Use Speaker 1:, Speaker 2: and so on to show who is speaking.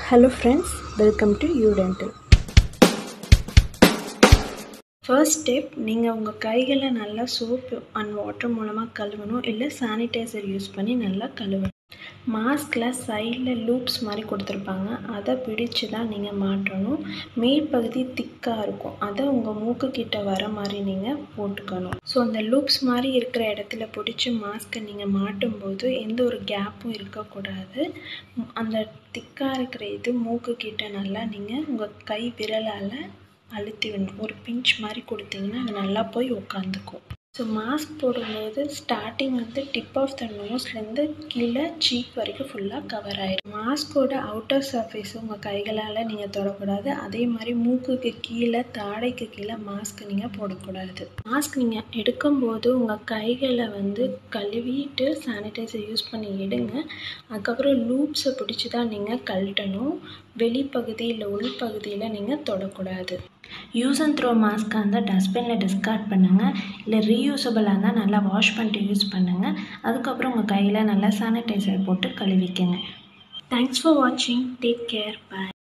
Speaker 1: hello friends welcome to U dental first step நீங்கள் உங்கள் கைகளை நல்லா சோப்பு அண்ட் வாட்டர் மூலமாக கழுவணும் இல்லை சானிடைசர் யூஸ் பண்ணி நல்லா கழுவணும் மாஸ்கில் சைடில் லூப்ஸ் மாதிரி கொடுத்துருப்பாங்க அதை பிடிச்சு தான் நீங்கள் மாட்டணும் மேற்பகுதி திக்காக இருக்கும் அதை உங்கள் மூக்கு கிட்ட வர மாதிரி நீங்கள் போட்டுக்கணும் ஸோ அந்த லூப்ஸ் மாதிரி இருக்கிற இடத்துல பிடிச்சி மாஸ்க்கை நீங்கள் மாட்டும்போது எந்த ஒரு கேப்பும் இருக்கக்கூடாது அந்த திக்காக இருக்கிற இது மூக்கு கிட்ட நல்லா நீங்கள் உங்கள் கை விரலால் அழுத்தி விடணும் ஒரு பிஞ்ச் மாதிரி கொடுத்தீங்கன்னா அது நல்லா போய் உட்காந்துக்கும் ஸோ மாஸ்க் போடும்போது ஸ்டார்டிங் வந்து டிப் ஆஃப் த நோஸ்லேருந்து கீழே சீக் வரைக்கும் ஃபுல்லாக கவர் ஆயிடும் மாஸ்கோட அவுட்டர் சர்ஃபேஸ் உங்கள் கைகளால் நீங்கள் தொடக்கூடாது அதே மாதிரி மூக்குக்கு கீழே தாடைக்கு கீழே மாஸ்க் நீங்கள் போடக்கூடாது மாஸ்க் நீங்கள் எடுக்கும்போது உங்கள் கைகளை வந்து கழுவிட்டு சானிடைசர் யூஸ் பண்ணி எடுங்க அதுக்கப்புறம் லூப்ஸை பிடிச்சி தான் நீங்கள் கழட்டணும் வெளிப்பகுதி இல்லை உள்பகுதியில் நீங்கள் தொடக்கூடாது யூஸ் அண்ட் த்ரோ மாஸ்க்காக இருந்தால் டஸ்ட்பினில் டிஸ்கார்ட் பண்ணுங்கள் இல்லை ரீயூசபிளாக இருந்தால் நல்லா வாஷ் பண்ணிட்டு யூஸ் பண்ணுங்கள் அதுக்கப்புறம் உங்கள் கையில் நல்லா சானிடைசர் போட்டு கழுவிக்கங்க தேங்க்ஸ் ஃபார் வாட்சிங் டேக் கேர் பாய்